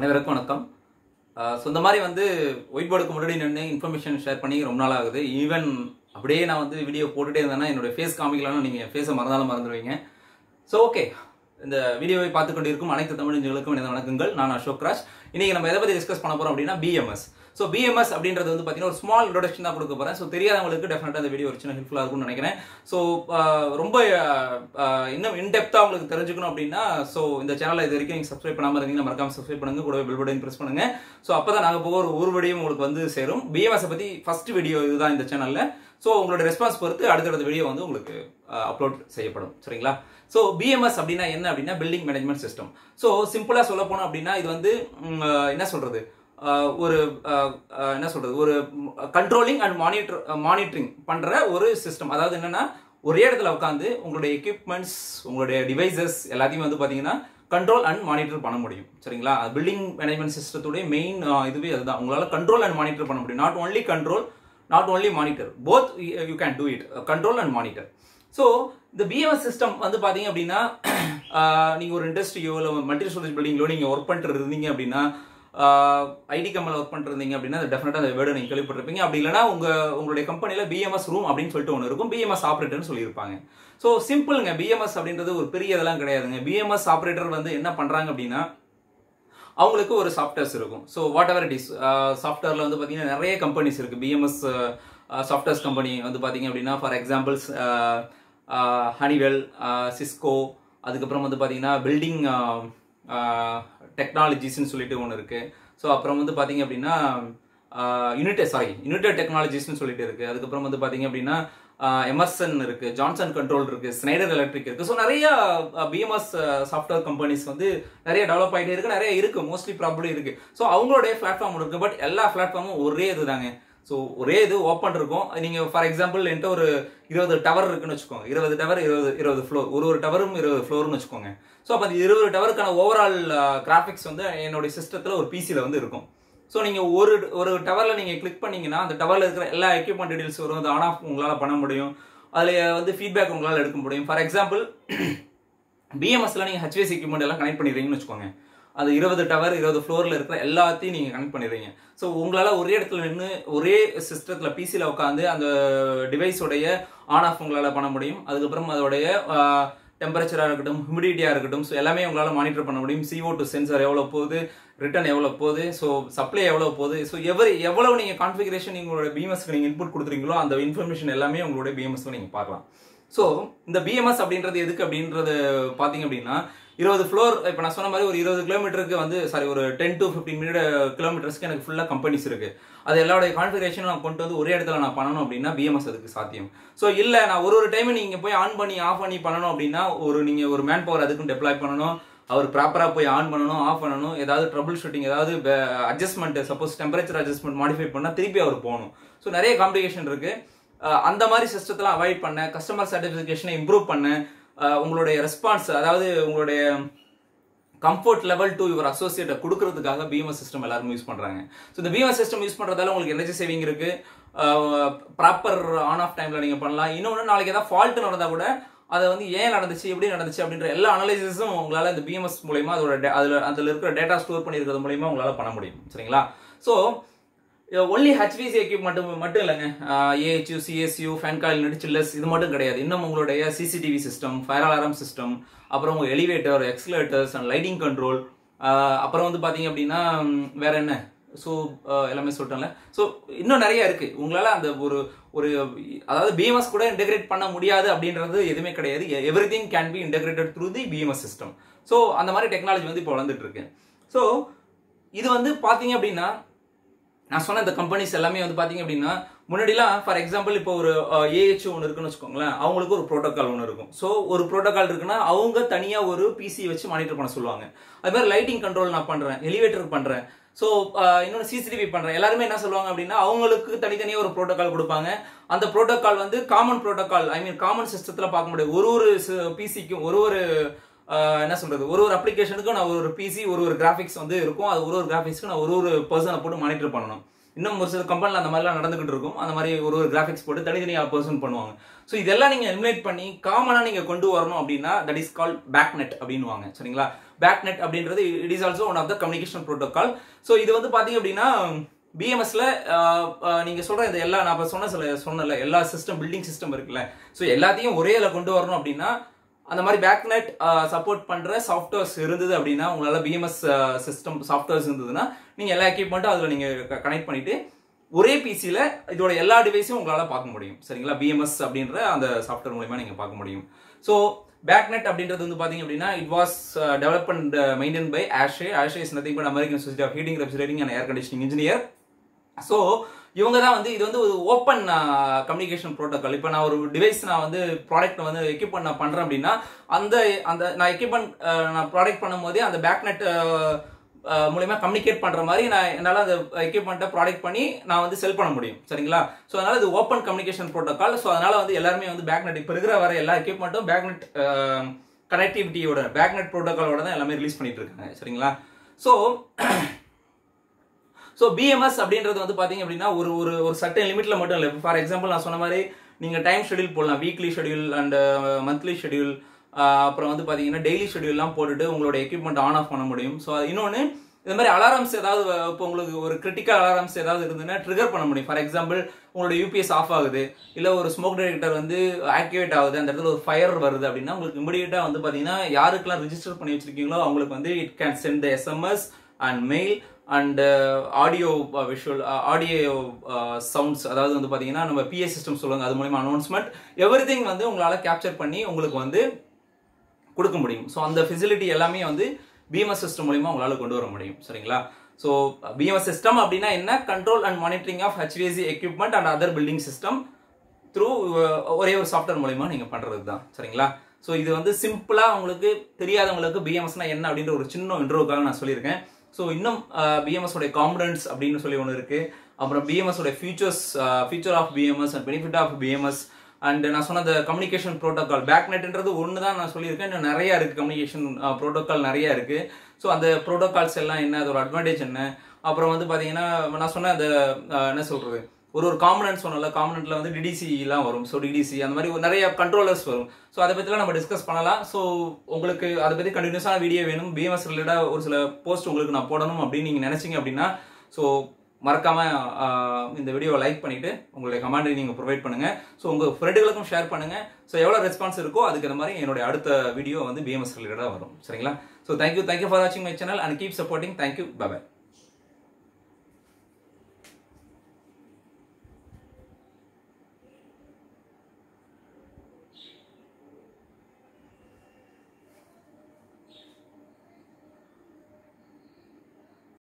அனைவருக்கும் வணக்கம் ஸோ இந்த மாதிரி வந்து ஒயிட் போர்டுக்கு முன்னாடி நின்று இன்ஃபர்மேஷன் ஷேர் பண்ணி ரொம்ப நாள் ஆகுது ஈவன் அப்படியே நான் வந்து வீடியோ போட்டுட்டே இருந்தேன்னா என்னோட ஃபேஸ் காமிக்கலாம்னு நீங்கள் ஃபேஸை மறந்தாலும் மறந்துடுவீங்க ஸோ ஓகே இந்த வீடியோவை பார்த்து கொண்டிருக்கும் அனைத்து தமிழர்களுக்கும் எனது வணக்கங்கள் நான் அசோக் ராஜ் இன்னைக்கு நம்ம எதை பற்றி டிஸ்கஸ் பண்ண போறோம் அப்படின்னா பிஎம்எஸ் ஸோ பிஎம்எஸ் அப்படின்றது வந்து பார்த்தீங்கன்னா ஒரு ஸ்மால் இன்ட்ரோடக்ஷன் தான் கொடுக்க போறேன் ஸோ தெரியாதவங்களுக்கு டெஃபினட்டாக இந்த வீடியோ ஒரு சின்ன ஹெல்ப்ஃபுல்லாக இருக்கும்னு நினைக்கிறேன் ஸோ ரொம்ப ஆஹ், இன்னும் இன்டெப்த்தாக உங்களுக்கு தெரிஞ்சுக்கணும் அப்படின்னா ஸோ இந்த சேனலை இது வரைக்கும் நீங்கள் சப்ஸ்கிரைப் பண்ணாமல் இருந்தீங்கன்னா மறக்காம சப்ஸ்கிரைப் பண்ணுங்க கூடவே பெல் பட்டன் ப்ரெஸ் பண்ணுங்க ஸோ அப்போ தான் நாங்கள் போகிற ஒரு வீடியோ உங்களுக்கு வந்து சேரும் பிஎம்எஸ் பற்றி ஃபர்ஸ்ட் வீடியோ இதுதான் இந்த சேனலில் ஸோ உங்களோட ரெஸ்பான்ஸ் பொறுத்து அடுத்தடுத்த வீடியோ வந்து உங்களுக்கு அப்லோட் செய்யப்படும் சரிங்களா ஸோ பிஎம்எஸ் அப்படின்னா என்ன அப்படின்னா பில்டிங் மேனேஜ்மெண்ட் சிஸ்டம் ஸோ சிம்பிளாக சொல்ல போனோம் அப்படின்னா இது வந்து ம், அஹ், என்ன சொல்றது அஹ், ஒரு அஹ், அஹ், என்ன சொல்றது ஒரு கண்ட்ரோலிங் அண்ட் மானிட்டர் மானிட்டரிங் பண்ற ஒரு சிஸ்டம் அதாவது என்னன்னா ஒரே இடத்துல உட்காந்து உங்களுடைய எக்யூப்மெண்ட்ஸ் உங்களுடைய டிவைசஸ் எல்லாத்தையும் வந்து பார்த்தீங்கன்னா கண்ட்ரோல் அண்ட் மானிட்டர் பண்ண முடியும் சரிங்களா பில்டிங் மேனேஜ்மெண்ட் சிஸ்டத்துடைய மெயின் இதுவே அதுதான் உங்களால் கண்ட்ரோல் அண்ட் மானிட்டர் பண்ண முடியும் not only control not only monitor both you can do it control and monitor so இந்த பிஎம்எஸ் சிஸ்டம் வந்து பார்த்தீங்க அப்படின்னா நீங்கள் ஒரு இண்டஸ்ட்ரியோ இல்லை மல்டி ஸ்டோரேஜ் பில்டிங்லோ நீங்கள் ஒர்க் பண்ணிட்டு இருந்தீங்க அப்படின்னா ஐடி கம்பெனியில் ஒர்க் பண்ணிட்டு இருந்தீங்க அப்படின்னா டெஃபினட்டாக அந்த வேர்டை நீங்கள் கேள்விப்பட்டிருப்பீங்க அப்படி இல்லைனா உங்கள் உங்களுடைய கம்பெனியில் பிஎம்எஸ் ரூம் அப்படின்னு சொல்லிட்டு ஒன்று இருக்கும் பிஎம்எஸ் ஆப்ரேட்டர்னு சொல்லியிருப்பாங்க ஸோ சிம்பிளுங்க பிஎம்எஸ் அப்படின்றது ஒரு பெரிய இதெல்லாம் கிடையாதுங்க பிஎம்எஸ் ஆப்ரேட்டர் வந்து என்ன பண்ணுறாங்க அப்படின்னா அவங்களுக்கு ஒரு சாஃப்ட்வேர்ஸ் இருக்கும் so whatever it is சாஃப்ட்வேரில் வந்து பார்த்தீங்கன்னா நிறைய கம்பெனிஸ் இருக்குது பிஎம்எஸ் சாஃப்ட்வேர்ஸ் கம்பெனி வந்து பார்த்தீங்க அப்படின்னா ஃபார் எக்ஸாம்பிள்ஸ் ஹனிவெல் சிஸ்கோ அதுக்கப்புறம் வந்து பார்த்தீங்கன்னா பில்டிங் டெக்னாலஜிஸ்ன்னு சொல்லிட்டு ஒன்று இருக்குது ஸோ அப்புறம் வந்து பார்த்தீங்க அப்படின்னா யுனிடெட் சாரி யுனிடெட் டெக்னாலஜிஸ்னு சொல்லிட்டு இருக்குது அதுக்கப்புறம் வந்து பார்த்தீங்க அப்படின்னா எமர்சன் இருக்கு ஜான்சன் கண்ட்ரோல் இருக்கு ஸ்னைடர் எலக்ட்ரிக் இருக்கு ஸோ நிறைய பிஎம்எஸ் சாஃப்ட்வேர் கம்பெனிஸ் வந்து நிறைய டெவலப் ஆகிட்டே இருக்கு நிறைய இருக்கு மோஸ்ட்லி ப்ராப்ளம் இருக்கு ஸோ அவங்களுடைய பிளாட்ஃபார்ம் இருக்கு பட் எல்லா பிளாட்ஃபார்மும் ஒரே இதுதாங்க ஸோ ஒரே இது ஓப்பன் இருக்கும் நீங்க ஃபார் எக்ஸாம்பிள் என்கிட்ட ஒரு இருபது டவர் இருக்குன்னு வச்சுக்கோங்க இருபது டவர் இருபது இருபது ஃப்ளோர் ஒரு ஒரு டவரும் இருபது ஃப்ளோர்னு வச்சுக்கோங்க ஸோ அப்போ அந்த இருபது டவருக்கான ஓவரால் கிராஃபிக்ஸ் வந்து என்னுடைய சிஸ்டத்தில் ஒரு பிசியில் வந்து இருக்கும் ஸோ நீங்கள் ஒரு ஒரு டவரில் நீங்கள் கிளிக் பண்ணீங்கன்னா அந்த டவரில் இருக்கிற எல்லா எக்யூப்மெண்ட் டீடைல்ஸ் வரும் அது ஆன் ஆஃப் உங்களால் பண்ண முடியும் அதில் வந்து ஃபீட்பேக் உங்களால் எடுக்க முடியும் ஃபார் எக்ஸாம்பிள் பிஎம்எஸ்ல நீங்கள் ஹெச்விஎஸ் எக்யூப்மெண்ட் எல்லாம் கனெக்ட் பண்ணிடுறீங்கன்னு வச்சுக்கோங்க அது இருபது டவர் இருபது ஃப்ளோரில் இருக்கிற எல்லாத்தையும் நீங்கள் கனெக்ட் பண்ணிடுறீங்க ஸோ உங்களால் ஒரே இடத்துல நின்று ஒரே சிஸ்டத்தில் பிசியில் உட்காந்து அந்த டிவைஸோடைய ஆன் ஆஃப் உங்களால் பண்ண முடியும் அதுக்கப்புறம் அதோடைய டெம்பரேச்சராக இருக்கட்டும் ஹியூமிடிட்டியாக இருக்கட்டும் ஸோ எல்லாமே உங்களால் மானிட்டர் பண்ண முடியும் CO2 டு சென்சார் எவ்வளோ போகுது ரிட்டர்ன் எவ்வளோ போகுது ஸோ சப்ளை எவ்வளோ போகுது ஸோ எவர் எவ்வளவு நீங்கள் கான்ஃபிகரேஷன் உங்களோட பிஎம்எஸ்க்கு நீங்கள் இன்புட் கொடுத்துறீங்களோ அந்த இன்ஃபர்மேஷன் எல்லாமே உங்களுடைய பிஎம்எஸ்ல நீங்கள் பார்க்கலாம் ஸோ இந்த பிஎம்எஸ் அப்படின்றது எதுக்கு அப்படின்றது பார்த்தீங்க அப்படின்னா இருபது ஃப்ளோர் இப்போ நான் சொன்ன மாதிரி ஒரு இருபது கிலோமீட்டருக்கு வந்து சாரி ஒரு டென் டு ஃபிஃப்டீன் மினிட் கிலோமீட்டர்ஸ்க்கு எனக்கு ஃபுல்லாக கம்பெனிஸ் இருக்கு அது எல்லாருடைய கான்ஃபிகரேஷனும் நான் கொண்டு வந்து ஒரே இடத்துல நான் பண்ணணும் அப்படின்னா பிஎம்எஸ் அதுக்கு சாத்தியம் ஸோ இல்லை நான் ஒரு ஒரு டைம் நீங்கள் போய் ஆன் பண்ணி ஆஃப் பண்ணி பண்ணணும் அப்படின்னா ஒரு நீங்கள் ஒரு மேன் பவர் அதுக்கும் டெப்ளாய் பண்ணணும் அவர் ப்ராப்பராக போய் ஆன் பண்ணணும் ஆஃப் பண்ணணும் ஏதாவது ட்ரபிள் ஷூட்டிங் ஏதாவது adjustment suppose temperature adjustment modify பண்ணால் திருப்பி அவர் போகணும் ஸோ நிறைய காம்ப்ளிகேஷன் இருக்கு அஹ் அந்த மாதிரி சிஸ்டத்தெல்லாம் அவாய்ட் பண்ண கஸ்டமர் சாட்டிஸ்ஃபிகேஷனை இம்ப்ரூவ் பண்ண அஹ் உங்களுடைய ரெஸ்பான்ஸ் அதாவது உங்களுடைய கம்ஃபர்ட் லெவல் டு யுவர் அசோசியேட்டை கொடுக்கறதுக்காக பிஎம்எஸ் சிஸ்டம் எல்லாரும் யூஸ் பண்றாங்க ஸோ இந்த பிஎம்எஸ் சிஸ்டம் யூஸ் பண்றதால உங்களுக்கு எனர்ஜி சேவிங் இருக்கு ப்ராப்பர் ஆன் ஆஃப் டைம்ல நீங்க பண்ணலாம் இன்னொன்று நாளைக்கு ஏதாவது ஃபால்ட் நடந்தா கூட அதை வந்து ஏன் நடந்துச்சு எப்படி நடந்துச்சு அப்படின்ற எல்லா அனலைசிஸும் உங்களால இந்த பிஎம்எஸ் மூலயமா அதோட da- அதுல அதுல இருக்கிற டேட்டா ஸ்டோர் பண்ணியிருக்கிறது மூலயமா உங்களால பண்ண முடியும் சரிங்களா ஸோ ஒன்லி ஹெச்விசி எக்யூப்மெண்ட் மட்டும் மட்டும் இல்லைங்க ஏஹெச்யூ சிஎஸ்யூ ஃபேன் காயில் நடிச்சில்லஸ் இது மட்டும் கிடையாது இன்னும் உங்களுடைய CCTV system fire alarm system அப்புறம் உங்க elevator escalators and lighting control அப்புறம் வந்து பாத்தீங்க அப்படின்னா ம், வேற என்ன ஸோ எல்லாமே சொல்லிட்டேன்ல ஸோ இன்னும் நிறைய இருக்கு உங்களால அந்த ஒரு ஒரு அதாவது பிஎம்எஸ் கூட இன்டெகிரேட் பண்ண முடியாது அப்படின்றது எதுவுமே கிடையாது every thing can be integrated through the BMS system so அந்த மாதிரி டெக்னாலஜி வந்து இப்போ வளர்ந்துட்டு இருக்கு ஸோ இது வந்து பாத்தீங்க அப்படின்னா நான் சொன்ன இந்த கம்பெனிஸ் எல்லாமே வந்து பாத்தீங்க அப்படின்னா முன்னாடிலாம் ஃபார் எக்ஸாம்பிள் இப்போ ஒரு ஏஹெச் ஒன்று இருக்குன்னு வச்சுக்கோங்களேன் அவங்களுக்கு ஒரு ப்ரோட்டோகால் ஒன்று இருக்கும் ஸோ ஒரு ப்ரோட்டோகால் இருக்குன்னா அவங்க தனியா ஒரு பிசி வச்சு மானிட்டர் பண்ண சொல்லுவாங்க அது மாதிரி லைட்டிங் கண்ட்ரோல் நான் பண்றேன் எலிவேட்டர் பண்றேன் ஸோ இன்னொன்று சிசிடிவி பண்றேன் எல்லாருமே என்ன சொல்லுவாங்க அப்படின்னா அவங்களுக்கு தனித்தனியாக ஒரு ப்ரோட்டோகால் கொடுப்பாங்க அந்த ப்ரோட்டோகால் வந்து common protocol I mean common சிஸ்டத்தில் பார்க்க முடியாது ஒரு ஒரு பிசிக்கும் ஒரு ஒரு ஆஹ் என்ன சொல்றது ஒரு ஒரு அப்ளிகேஷனுக்கும் நான் ஒரு ஒரு பிசி ஒரு ஒரு கிராஃபிக்ஸ் வந்து இருக்கும் அது ஒரு ஒரு கிராஃபிக்ஸ்க்கு நான் ஒரு ஒரு பர்சனை போட்டு மானிட்டர் பண்ணணும் இன்னும் ஒரு சில கம்பெனியில் அந்த மாதிரிலாம் நடந்துகிட்டு இருக்கும் அந்த மாதிரி ஒரு ஒரு கிராஃபிக்ஸ் போட்டு தனித்தனியாக பர்சன் பண்ணுவாங்க ஸோ இதெல்லாம் நீங்கள் எலிமினேட் பண்ணி காமனாக நீங்கள் கொண்டு வரணும் அப்படின்னா that is call BACnet அப்படின்னுவாங்க சரிங்களா பேக் நெட் அப்படின்றது it is also one of the communication protocol so இது வந்து பார்த்தீங்க அப்படின்னா பிஎம்எஸ்ல நீங்க சொல்ற இந்த எல்லா நான் இப்ப சொன்ன சில சொன்னல எல்லா சிஸ்டம் பில்டிங் சிஸ்டம் இருக்குல்ல ஸோ எல்லாத்தையும் ஒரே இதில் கொண்டு வரணும் அப்படின்னா அந்த மாதிரி பேக்நெட் சப்போர்ட் பண்ற சாஃப்ட்வேர்ஸ் இருந்தது அப்படின்னா உங்களால பிஎம்எஸ் சிஸ்டம் சாஃப்ட்வேர்ஸ் இருந்ததுன்னா நீங்க எல்லா எக்யூப்மெண்ட்டும் அதில் நீங்க கனெக்ட் பண்ணிட்டு ஒரே பிசியில் இதோட எல்லா டிவைஸையும் உங்களால் பார்க்க முடியும் சரிங்களா பிஎம்எஸ் அப்படின்ற அந்த சாஃப்ட்வேர் மூலயமா நீங்கள் பார்க்க முடியும் ஸோ பேக்நெட் அப்படின்றது வந்து பார்த்தீங்க அப்படின்னா it was develop and maintain by ASHRAE ASHRAE is nothing but American society of heating refrigerating and air conditioning engineer so இவங்க தான் வந்து இது வந்து ஒரு ஓப்பன் கம்யூனிகேஷன் ப்ரோட்டோக்கால் இப்போ நான் ஒரு டிவைஸ் நான் வந்து ப்ராடக்ட் வந்து எக்யூப்மெண்ட் நான் பண்ணுறேன் அப்படின்னா அந்த அந்த நான் எக்யூப்மெண்ட் நான் ப்ராடக்ட் பண்ணும்போதே அந்த பேக்நெட் மூலயமா கம்யூனிகேட் பண்ணுற மாதிரி நான் என்னால் அந்த எக்யூப்மெண்ட்டை ப்ராடக்ட் பண்ணி நான் வந்து செல் பண்ண முடியும் சரிங்களா ஸோ அதனால் இது ஓப்பன் கம்யூனிகேஷன் ப்ரோட்டோக்கால் ஸோ அதனால் வந்து எல்லாருமே வந்து பேக்நெட் இப்போ இருக்கிற வர எல்லா எக்யூப்மெண்ட்டும் பேக்நெட் கனெக்டிவிட்டியோட பேக்நெட் ப்ரோட்டோக்காலோட தான் எல்லாமே ரிலீஸ் பண்ணிட்டு இருக்காங்க சரிங்களா ஸோ ஸோ பிஎம்எஸ் அப்படின்றது வந்து பார்த்தீங்க அப்படின்னா ஒரு ஒரு ஒரு சட்டன் லிமிட்ல மட்டும் இல்லை ஃபார் எக்ஸாம்பிள் நான் சொன்ன மாதிரி நீங்கள் டைம் ஷெடியூல் போடலாம் weekly schedule and monthly schedule அப்புறம் வந்து பார்த்தீங்கன்னா டெய்லி ஷெடியூல்லாம் போட்டுட்டு உங்களோட எக்யூப்மெண்ட் ஆன் ஆஃப் பண்ண முடியும் ஸோ இன்னொன்று இந்த மாதிரி அலாரம்ஸ் ஏதாவது இப்போ உங்களுக்கு ஒரு கிரிட்டிக்கல் அலாரம்ஸ் ஏதாவது இருந்ததுன்னா ட்ரிகர் பண்ண முடியும் ஃபார் எக்ஸாம்பிள் உங்களோட யூபிஎஸ் ஆஃப் ஆகுது இல்லை ஒரு ஸ்மோக் டிடெக்டர் வந்து ஆக்டிவேட் ஆகுது அந்த இடத்துல ஒரு ஃபயர் வருது அப்படின்னா உங்களுக்கு இமிடியேட்டாக வந்து பார்த்தீங்கன்னா யாருக்கெல்லாம் ரிஜிஸ்டர் பண்ணி வச்சிருக்கீங்களோ அவங்களுக்கு வந்து it can send SMS and mail and audio visual audio sounds அதாவது வந்து பார்த்தீங்கன்னா நம்ம பிஏ சிஸ்டம் சொல்லுவாங்க அது மூலியமா அனௌன்ஸ்மெண்ட் எவ்ரி திங் வந்து உங்களால் கேப்சர் பண்ணி உங்களுக்கு வந்து கொடுக்க முடியும் ஸோ அந்த ஃபெசிலிட்டி எல்லாமே வந்து பிஎம்எஸ் சிஸ்டம் மூலியமா உங்களால் கொண்டு வர முடியும் சரிங்களா ஸோ பிஎம்எஸ் சிஸ்டம் அப்படின்னா என்ன control and monitoring of HVSC equipment and other building system through ஒரே ஒரு சாஃப்ட்வேர் மூலியமா நீங்கள் பண்ணுறது தான் சரிங்களா ஸோ இது வந்து சிம்பிளாக உங்களுக்கு தெரியாதவங்களுக்கு பிஎம்எஸ்னா என்ன அப்படின்ற ஒரு சின்ன இன்ட்ரோவுக்காக நான் சொல்லியிருக்கேன் ஸோ இன்னும் பிஎம்எஸ் உடைய காம்பனன்ட்ஸ் அப்படின்னு சொல்லி ஒன்று இருக்கு அப்புறம் பிஎம்எஸ் உடைய features future of BMS and benefit of BMS and நான் சொன்ன அந்த கம்யூனிகேஷன் ப்ரோட்டோகால் பேக்நெட்ன்றது ஒன்று தான் நான் சொல்லியிருக்கேன் இன்னும் நிறைய இருக்கு கம்யூனிகேஷன் ப்ரோட்டோகால் நிறைய இருக்கு ஸோ அந்த ப்ரோட்டோகால்ஸ் எல்லாம் என்ன அதோட அட்வான்டேஜ் என்ன அப்புறம் வந்து பார்த்தீங்கன்னா நான் சொன்ன அந்த என்ன சொல்றது ஒரு ஒரு காம்பனன்ட் சொன்னல காம்பனண்ட்ல வந்து டிடிசிலாம் வரும் ஸோ டிடிசி அந்த மாதிரி ஒரு நிறைய கண்ட்ரோலர்ஸ் வரும் ஸோ அதை பற்றிலாம் நம்ம டிஸ்கஸ் பண்ணலாம் ஸோ உங்களுக்கு அதை பற்றி கண்டினியூஸான வீடியோ வேணும் பிஎம்எஸ் ரிலேட்டாக ஒரு சில போஸ்ட் உங்களுக்கு நான் போடணும் அப்படின்னு நீங்கள் நினைச்சீங்க அப்படின்னா ஸோ மறக்காம இந்த வீடியோவை லைக் பண்ணிட்டு உங்களுடைய கமெண்ட் நீங்கள் ப்ரொவைட் பண்ணுங்க ஸோ உங்கள் ஃப்ரெண்டுகளுக்கும் ஷேர் பண்ணுங்க ஸோ எவ்வளோ ரெஸ்பான்ஸ் இருக்கோ அதுக்கு இந்த மாதிரி என்னுடைய அடுத்த வீடியோ வந்து பிஎம்எஸ் ரிலேட்டடாக வரும் சரிங்களா ஸோ தேங்க்யூ தேங்க்யூ ஃபார் வாட்சிங் my channel and keep supporting thank you by